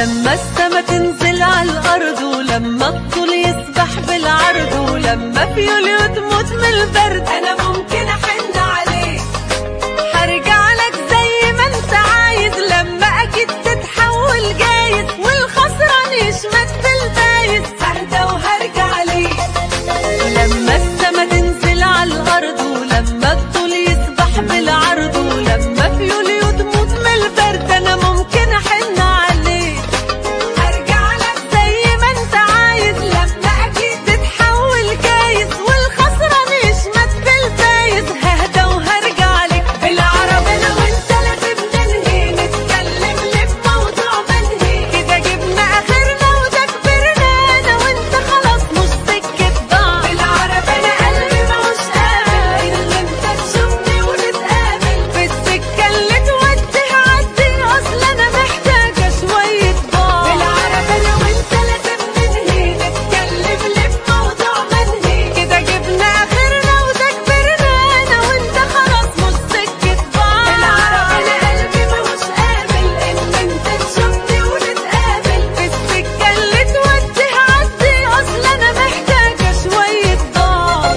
لما السما تنزل على الأرض ولما الطول يسبح بالعرض ولما في يوليو تموت من البرد أنا ممكن أحن عليك هرجع لك زي ما انت عايز لما أكيد تتحول جايز والخسران يشمت بالفايز ههدى وهرجع ليك لما السما تنزل على الأرض ولما الطول يسبح بالعرض ولما في يوليو تموت من البرد أنا ممكن أحن عليك هرجع لك زي ما انت عايز لما أكيد تتحول جايز والخسران يشمت بالفايز ههدى وهرجع لك بالعربي أنا وانت لازم ننهي نتكلم ليه في موضوع منهي كده جبنا آخرنا وده كبرنا أنا وانت خلاص مش سكة بعض بالعربي أنا قلبي ماهوش قابل إن انت تشوفني ونتقابل في السكة اللي تودي هعدي أصل أنا محتاجة شوية بعض بالعربي أنا وانت لازم ننهي نتكلم ليه في موضوع منهي كده جبنا آخرنا وده كبرنا أنا وانت خلاص مش سكة بعض بالعربي أنا قلبي ماهوش قابل إن انت تشوفني ونتقابل في السكة اللي تودي هعدي أصل أنا محتاجة شوية بعض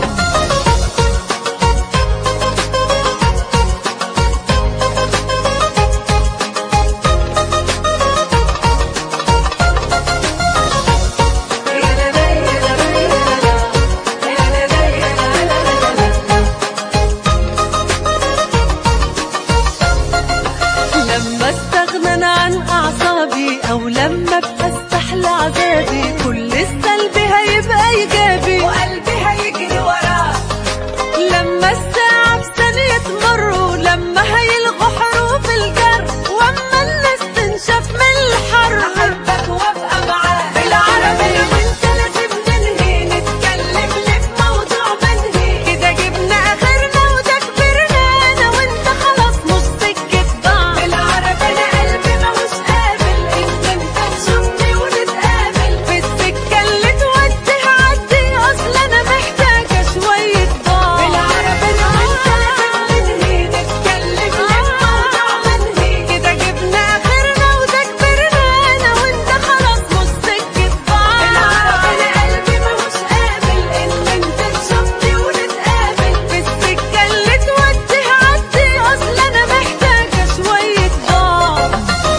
لما استغنى عن أعصابي أو لما ابقى استحلى عذابي كل السلبي هيبقى إيجابي وقلبي هيجري وراه لما الساعة بثانية تمر ولما هيلغوا حروف الجر واما الناس تنشف من الحر احبك وابقى معاك بالعربي وانت لازم ننهي نتكلم ليه في موضوع منهي كده جبنا اخرنا وده كبرنا انا وانت خلاص مش سكة بعض بالعربي انا قلبي ماهوش قابل ان انت تشوفني ونتقابل في السكة اللي تودي هعدي اصل انا محتاجة شوية بعض بالعربي انا وانت لازم ننهي نتكلم ليه في موضوع منهي كده جبنا اخرنا وده كبرنا انا وانت خلاص مش سكة بعض بالعربي انا قلبي ماهوش قابل ان انت تشوفني ونتقابل في السكة اللي تودي هعدي اصل انا محتاجة شوية بعض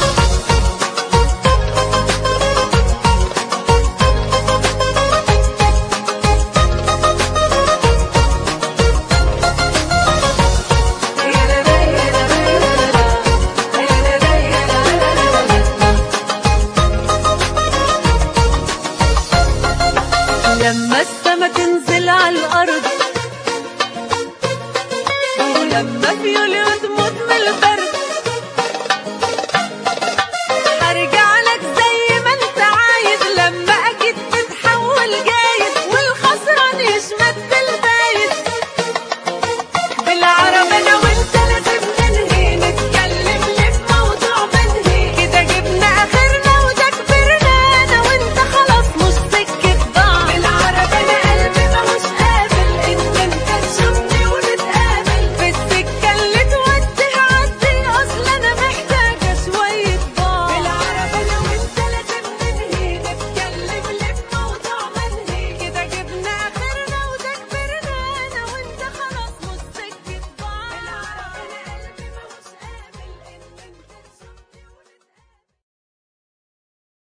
لما السما تنزل على الأرض ولما